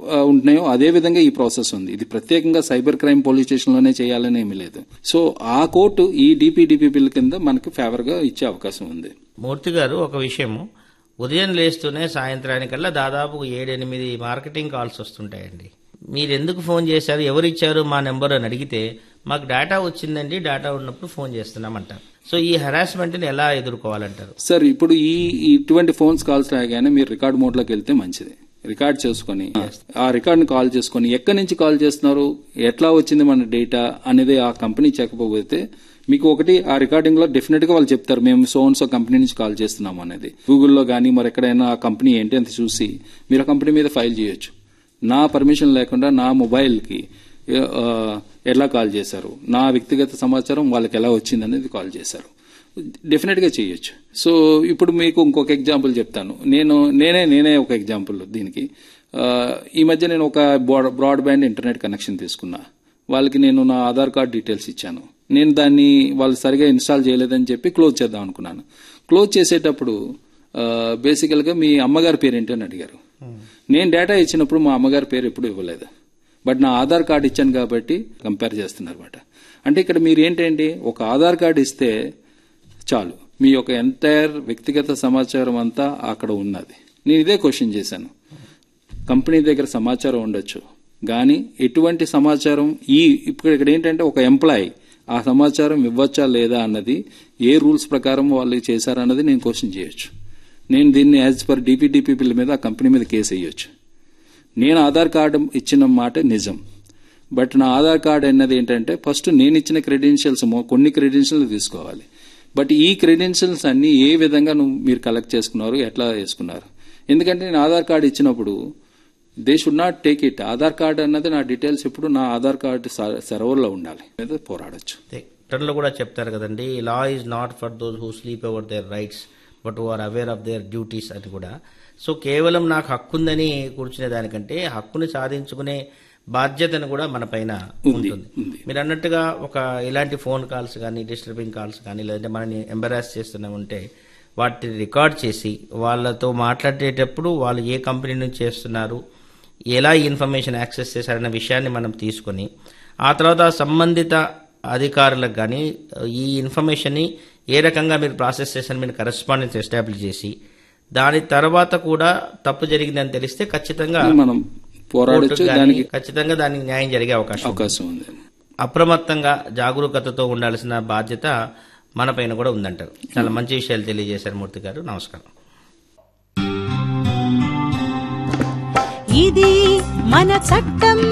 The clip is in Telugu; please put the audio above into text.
ఆ, ఉంటున్నాయో అదే విధంగా ఈ ప్రాసెస్ ఉంది ఇది ప్రత్యేకంగా సైబర్ క్రైమ్ పోలీస్ స్టేషన్ లోనే చేయాలని ఏమీ లేదు సో ఆ కోర్టు ఈ డిపిడిపి బిల్ కింద మనకి ఫేవర్ గా ఇచ్చే అవకాశం ఉంది మూర్తి గారు ఒక విషయము ఉదయం లేస్తూనే సాయంత్రానికల్లా దాదాపు ఏడెనిమిది మార్కెటింగ్ కాల్స్ వస్తుంటాయండి మీరు ఎందుకు ఫోన్ చేశారు ఎవరు ఇచ్చారు మా నెంబర్ అని అడిగితే మాకు డేటా వచ్చిందండి డేటా ఉన్నప్పుడు ఫోన్ చేస్తున్నామంటారు సో ఈ హెరాస్మెంట్ని ఎలా ఎదుర్కోవాలంటారు సార్ ఇప్పుడు ఈ ఇటువంటి ఫోన్స్ కాల్స్ రాగానే మీరు రికార్డ్ మోడ్ లోకి వెళ్తే మంచిది రికార్డ్ చేసుకొని ఆ రికార్డ్ ని కాల్ చేసుకొని ఎక్కడి నుంచి కాల్ చేస్తున్నారు ఎట్లా వచ్చింది మన డేటా అనేది ఆ కంపెనీ చెప్పకపోతే మీకు ఒకటి ఆ రికార్డింగ్ లో డెఫినెట్ గా వాళ్ళు చెప్తారు మేము సో సో కంపెనీ నుంచి కాల్ చేస్తున్నాము అనేది గూగుల్లో కానీ మరి ఎక్కడైనా ఆ కంపెనీ ఏంటి అని చూసి మీరు ఆ కంపెనీ మీద ఫైల్ చేయొచ్చు నా పర్మిషన్ లేకుండా నా మొబైల్ కి ఆ, ఎలా కాల్ చేశారు నా వ్యక్తిగత సమాచారం వాళ్ళకి ఎలా వచ్చింది అనేది కాల్ చేశారు డెఫినెట్ గా చేయొచ్చు సో ఇప్పుడు మీకు ఇంకొక ఎగ్జాంపుల్ చెప్తాను నేను నేనే నేనే ఒక ఎగ్జాంపుల్ దీనికి ఆ, ఈ మధ్య నేను ఒక బ్రాడ్బ్యాండ్ ఇంటర్నెట్ కనెక్షన్ తీసుకున్నా వాళ్ళకి నేను నా ఆధార్ కార్డ్ డీటెయిల్స్ ఇచ్చాను నేను దాన్ని వాళ్ళు సరిగా ఇన్స్టాల్ చేయలేదని చెప్పి క్లోజ్ చేద్దాం అనుకున్నాను క్లోజ్ చేసేటప్పుడు బేసికల్ గా మీ అమ్మగారి పేరు ఏంటి అని అడిగారు నేను డేటా ఇచ్చినప్పుడు మా అమ్మగారి పేరు ఎప్పుడు ఇవ్వలేదు బట్ నా ఆధార్ కార్డు ఇచ్చాను కాబట్టి కంపేర్ చేస్తున్నారు అనమాట అంటే ఇక్కడ మీరు ఏంటండి ఒక ఆధార్ కార్డు ఇస్తే చాలు మీ యొక్క ఎంటైర్ వ్యక్తిగత సమాచారం అంతా అక్కడ ఉన్నది నేను ఇదే క్వశ్చన్ చేశాను కంపెనీ దగ్గర సమాచారం ఉండొచ్చు కానీ ఎటువంటి సమాచారం ఈ ఇప్పుడు ఇక్కడ ఏంటంటే ఒక ఎంప్లాయీ ఆ సమాచారం ఇవ్వచ్చా లేదా అన్నది ఏ రూల్స్ ప్రకారం వాళ్ళు చేశారన్నది నేను క్వశ్చన్ చేయొచ్చు నేను దీన్ని యాజ్ పర్ డిపిడిపి బిల్ మీద ఆ కంపెనీ మీద కేసు వేయొచ్చు నేను ఆధార్ కార్డు ఇచ్చిన మాట నిజం బట్ నా ఆధార్ కార్డు అన్నది ఏంటంటే ఫస్ట్ నేను ఇచ్చిన క్రెడెన్షియల్స్ కొన్ని క్రెడెన్షియల్స్ తీసుకోవాలి బట్ ఈ క్రెడెన్షియల్స్ అన్ని ఏ విధంగా నువ్వు మీరు కలెక్ట్ చేసుకున్నారు ఎట్లా చేసుకున్నారు ఎందుకంటే నేను ఆధార్ కార్డు ఇచ్చినప్పుడు they should not take it Aadhaar card అన్నది నా డీటెయిల్స్ ఎప్పుడు నా ఆధార్ కార్డు సర్వర్లో ఉండాలి మీద పోరాడొచ్చు లో కూడా చెప్తారు కదండి law is not for those who sleep over their rights but who are aware of their duties అని కూడా సో కేవలం నాకు హక్కు ఉందని కూర్చునే దానికంటే హక్కుని సాధించుకునే బాధ్యతను కూడా మన పైన ఉంటుంది మీరు అన్నట్టుగా ఒక ఇలాంటి ఫోన్ కాల్స్ కానీ డిస్టర్బింగ్ కాల్స్ కానీ లేదంటే మనని ఎంబరాస్ చేస్తూనే ఉంటే వాటిని రికార్డ్ చేసి వాళ్ళతో మాట్లాడేటప్పుడు వాళ్ళు ఏ కంపెనీ నుంచి చేస్తున్నారు ఎలా ఈ ఇన్ఫర్మేషన్ యాక్సెస్ చేశారనే విషయాన్ని మనం తీసుకొని ఆ తర్వాత సంబంధిత అధికారులకు కానీ ఈ ఇన్ఫర్మేషన్ని ఏ రకంగా మీరు ప్రాసెస్ చేశారని మీరు కరెస్పాండెన్స్ ఎస్టాబ్లిష్ చేసి దాని తర్వాత కూడా తప్పు జరిగిందని తెలిస్తే ఖచ్చితంగా మనం పోరాడొచ్చు కోర్టుకు గానీ దానికి ఖచ్చితంగా దానికి న్యాయం జరిగే అవకాశం ఉంది. అవకాశం ఉంది అప్రమత్తంగా జాగరూకతతో ఉండాల్సిన బాధ్యత మన పైన కూడా ఉందంటారు చాలా మంచి విషయాలు తెలియజేశారు మూర్తి గారు నమస్కారం ఇది మన చట్టం